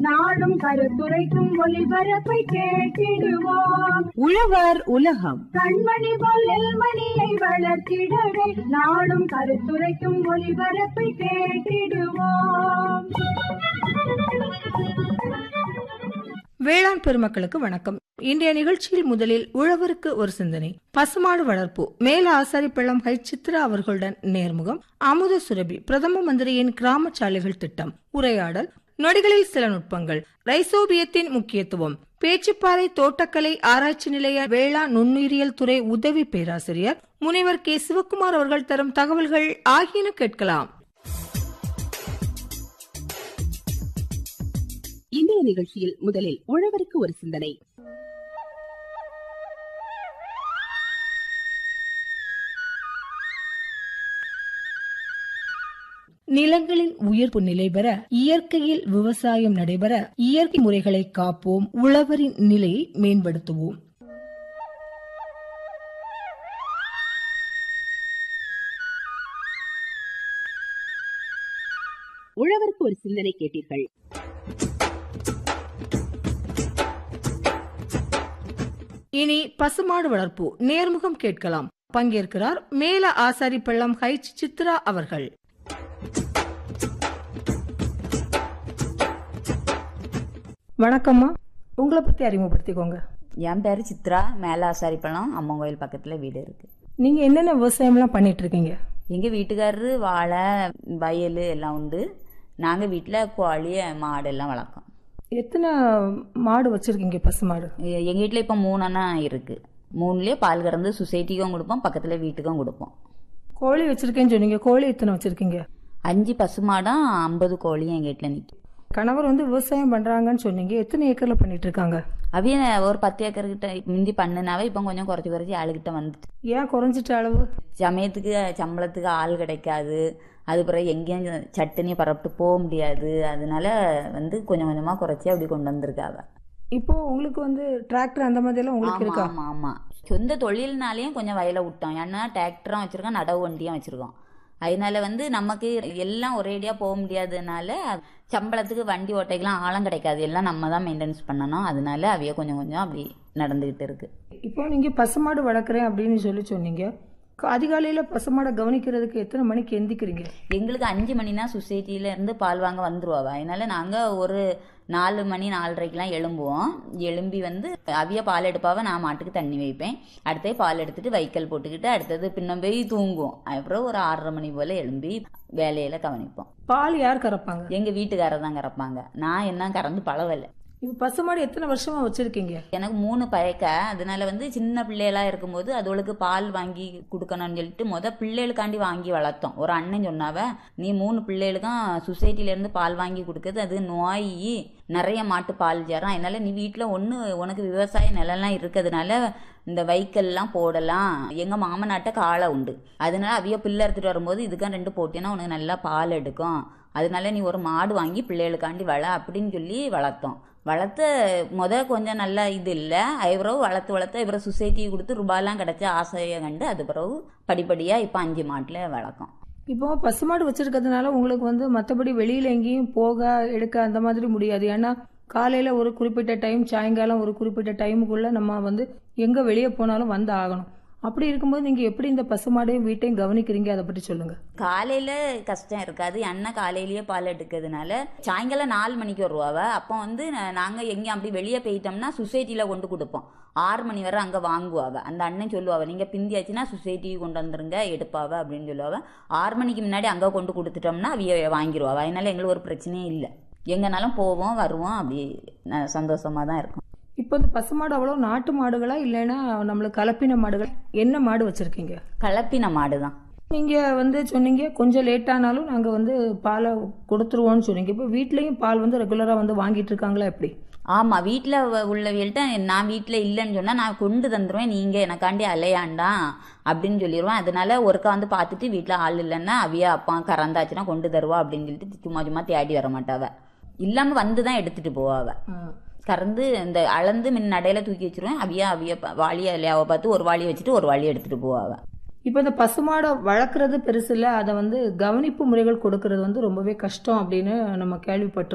நாடும் கருத்துரைக்கும் ஒளிபரப்பை கேட்டிடுவோம் உழவர் உலகம் கண்மணி போல் நெல்மணியை வளர்த்திடவே நாடும் கருத்துரைக்கும் ஒளிபரப்பை கேட்டிடுவோம் வேளாண் பெருமக்களுக்கு வணக்கம் இன்றைய நிகழ்ச்சியில் முதலில் உழவருக்கு ஒரு சிந்தனை பசுமாடு வளர்ப்பு மேல ஆசாரிப்பள்ளம் ஹை சித்ரா அவர்களுடன் நேர்முகம் அமுத சுரபி பிரதம மந்திரியின் கிராம சாலைகள் திட்டம் உரையாடல் நொடிகளில் சில நுட்பங்கள் ரைசோபியத்தின் முக்கியத்துவம் பேச்சுப்பாறை தோட்டக்கலை ஆராய்ச்சி நிலைய வேளாண் நுண்ணுயிரியல் துறை உதவி பேராசிரியர் முனைவர் கே சிவக்குமார் அவர்கள் தரும் தகவல்கள் ஆகியன கேட்கலாம் இன்றைய நிகழ்ச்சியில் முதலில் உழவருக்கு ஒரு சிந்தனை நிலங்களின் உயிர்ப்பு நிலை பெற இயற்கையில் விவசாயம் நடைபெற இயற்கை முறைகளை காப்போம் உழவரின் நிலையை மேம்படுத்துவோம் உழவருக்கு ஒரு சிந்தனை கேட்டீர்கள் இனி பசுமாடு வளர்ப்பு நேர்முகம் கேட்கலாம் பங்கேற்கிறார் மேல ஆசாரி பள்ளம் ஹைச் சித்ரா அவர்கள் வணக்கம்மா உங்களை பத்தி அறிமுகப்படுத்திக்கோங்க என் பேர் சித்ரா மேல ஆசாரிப்பழம் அம்மன் கோயில் பக்கத்தில் வீடு இருக்கு நீங்க என்னென்ன விவசாயம்லாம் பண்ணிட்டு இருக்கீங்க எங்கள் வீட்டுக்காரரு வாழை வயல் எல்லாம் உண்டு நாங்கள் வீட்டில் கோழி மாடு எல்லாம் வளர்க்கோம் எத்தனை மாடு வச்சிருக்கீங்க பசுமாடு எங்கள் வீட்டில் இப்போ மூணனா இருக்குது மூணுலேயே பால் கறந்து சொசைட்டிக்கும் கொடுப்போம் பக்கத்தில் வீட்டுக்கும் கொடுப்போம் கோழி வச்சிருக்கேன்னு சொன்னீங்க கோழி எத்தனை வச்சிருக்கீங்க அஞ்சு பசுமாடும் ஐம்பது கோழியும் எங்கள் வீட்டில் நிற்கும் கணவர் வந்து விவசாயம் பண்றாங்கன்னு சொன்னீங்க எத்தனை ஏக்கர்ல பண்ணிட்டு இருக்காங்க அவைய ஒரு பத்து ஏக்கர்கிட்ட முந்தி பண்ணுனாவே இப்போ கொஞ்சம் குறைச்சி குறைச்சி ஆளுகிட்ட வந்துட்டு ஏன் குறைஞ்சிட்ட அளவு சமயத்துக்கு சம்பளத்துக்கு ஆள் கிடைக்காது அது பிறகு எங்கேயும் சட்டுனி பரப்பிட்டு போக முடியாது அதனால வந்து கொஞ்சம் கொஞ்சமாக குறைச்சி அப்படி கொண்டு வந்திருக்காவ இப்போ உங்களுக்கு வந்து டிராக்டர் அந்த மாதிரி எல்லாம் உங்களுக்கு ஆமா இருக்கா ஆமா ஆமா சொந்த தொழில்னாலையும் கொஞ்சம் வயலை விட்டோம் ஏன்னா டிராக்டரும் வச்சிருக்கோம் நடவு வண்டியும் வச்சிருக்கோம் அதனால வந்து நமக்கு எல்லாம் ஒரேடியா போக முடியாததுனால சம்பளத்துக்கு வண்டி ஓட்டைக்கெல்லாம் ஆழம் கிடைக்காது எல்லாம் நம்ம தான் மெயின்டெனன்ஸ் பண்ணணும் அதனால அவைய கொஞ்சம் கொஞ்சம் அப்படி நடந்துகிட்டு இருக்கு இப்போ நீங்க பசுமாடு வளர்க்குறேன் அப்படின்னு சொல்லி சொன்னீங்க க- அதிகாலையில பசுமாடை கவனிக்கிறதுக்கு எத்தனை மணிக்கு எந்திக்கிறீங்க எங்களுக்கு அஞ்சு மணினா சொசைட்டில இருந்து பால் வாங்க வந்துருவாவ அதனால நாங்க ஒரு நாலு மணி நாலரைக்கெல்லாம் எழும்புவோம் எழும்பி வந்து அவிய பால் எடுப்பாவ நான் மாட்டுக்கு தண்ணி வைப்பேன் அடுத்தது பால் எடுத்துட்டு வைக்கல் போட்டுக்கிட்டு அடுத்தது பின்ன போய் தூங்குவோம் அப்புறம் ஒரு ஆறரை மணி போல எழும்பி வேலையில கவனிப்போம் பால் யார் கறப்பாங்க எங்க வீட்டுக்காரர் தான் கறப்பாங்க நான் என்ன கறந்து பழவல இப்போ பசுமாடு எத்தனை வருஷமா வச்சிருக்கீங்க எனக்கு மூணு பயக்க அதனால வந்து சின்ன பிள்ளைகளா இருக்கும்போது அதுகளுக்கு பால் வாங்கி கொடுக்கணும்னு சொல்லிட்டு முத பிள்ளைகளுக்காண்டி வாங்கி வளர்த்தோம் ஒரு அண்ணன் சொன்னாவ நீ மூணு பிள்ளைகளுக்கும் சொசைட்டில இருந்து பால் வாங்கி கொடுக்குறது அது நோய் நிறைய மாட்டு பால் சேரும் அதனால நீ வீட்டில் ஒன்று உனக்கு விவசாய நிலம்லாம் இருக்கிறதுனால இந்த வைக்கல்லாம் போடலாம் எங்க மாமனாட்ட காளை உண்டு அதனால அவிய பிள்ளை எடுத்துட்டு வரும்போது இதுக்காக ரெண்டு போட்டினா உனக்கு நல்லா பால் எடுக்கும் அதனால நீ ஒரு மாடு வாங்கி பிள்ளைகளுக்காண்டி வள அப்படின்னு சொல்லி வளர்த்தோம் வளர்த்த முத கொஞ்சம் நல்ல இது இல்லை அதுபிறகு வளர்த்து வளர்த்து அப்புறம் சொசைட்டி கொடுத்து ரூபாயெல்லாம் கிடச்சி ஆசையை கண்டு அது பிறகு படிப்படியாக இப்போ அஞ்சு மாட்டில் வளர்க்கும் இப்போ பசுமாடு வச்சிருக்கிறதுனால உங்களுக்கு வந்து மற்றபடி வெளியில எங்கேயும் போக எடுக்க அந்த மாதிரி முடியாது ஏன்னா காலையில ஒரு குறிப்பிட்ட டைம் சாயங்காலம் ஒரு குறிப்பிட்ட டைமுக்குள்ள நம்ம வந்து எங்க வெளியே போனாலும் வந்து ஆகணும் அப்படி இருக்கும்போது நீங்க எப்படி இந்த பசுமாடையும் வீட்டையும் கவனிக்கிறீங்க அதை பற்றி சொல்லுங்க காலையில் கஷ்டம் இருக்காது அண்ணன் காலையிலேயே பால் எடுக்கிறதுனால சாயங்காலம் நாலு மணிக்கு வருவாவ அப்போ வந்து நாங்கள் எங்கேயும் அப்படி வெளியே போயிட்டோம்னா சொசைட்டியில் கொண்டு கொடுப்போம் ஆறு மணி வரை அங்கே வாங்குவாவ அந்த அண்ணன் சொல்லுவாவ நீங்கள் பிந்தியாச்சுன்னா சொசைட்டி கொண்டு வந்துருங்க எடுப்பாவ அப்படின்னு சொல்லுவாவ ஆறு மணிக்கு முன்னாடி அங்கே கொண்டு கொடுத்துட்டோம்னா அவிய வாங்கிடுவாவ அதனால எங்களுக்கு ஒரு பிரச்சனையும் இல்லை எங்கனாலும் போவோம் வருவோம் அப்படி சந்தோஷமாக தான் இருக்கும் இப்போ இந்த பசுமாடு அவ்வளோ நாட்டு மாடுகளா இல்லைன்னா நம்மளுக்கு கலப்பின மாடுகள் என்ன மாடு வச்சிருக்கீங்க கலப்பின மாடு தான் நீங்க வந்து சொன்னீங்க கொஞ்சம் லேட் ஆனாலும் நாங்க வந்து பாலை கொடுத்துருவோம்னு சொன்னீங்க இப்போ வீட்லயும் பால் வந்து ரெகுலரா வந்து வாங்கிட்டு இருக்காங்களா எப்படி ஆமா வீட்டில் உள்ளவங்கள்ட்ட நான் வீட்டில் இல்லைன்னு சொன்னா நான் கொண்டு தந்துருவேன் நீங்க எனக்காண்டி அலையாண்டாம் அப்படின்னு சொல்லிடுவேன் அதனால ஒருக்கா வந்து பார்த்துட்டு வீட்டில் ஆள் இல்லைன்னா அவிய அப்பா கறந்தாச்சுன்னா கொண்டு தருவா அப்படின்னு சொல்லிட்டு சும்மா சும்மா தேடி வர மாட்டாவ இல்லாம வந்து தான் எடுத்துட்டு போவாவ கறந்து இந்த அளந்து மின் நடையில தூக்கி வச்சிருவேன் அவிய அவிய ப- வாளிய இல்லையாவ பார்த்து ஒரு வாளியை வச்சுட்டு ஒரு வாளியை எடுத்துட்டு போவாவ இப்போ இந்த பசுமாடை வளர்க்குறது பெருசு இல்லை அதை வந்து கவனிப்பு முறைகள் கொடுக்கறது வந்து ரொம்பவே கஷ்டம் அப்படின்னு நம்ம கேள்விப்பட்டிருக்கோம்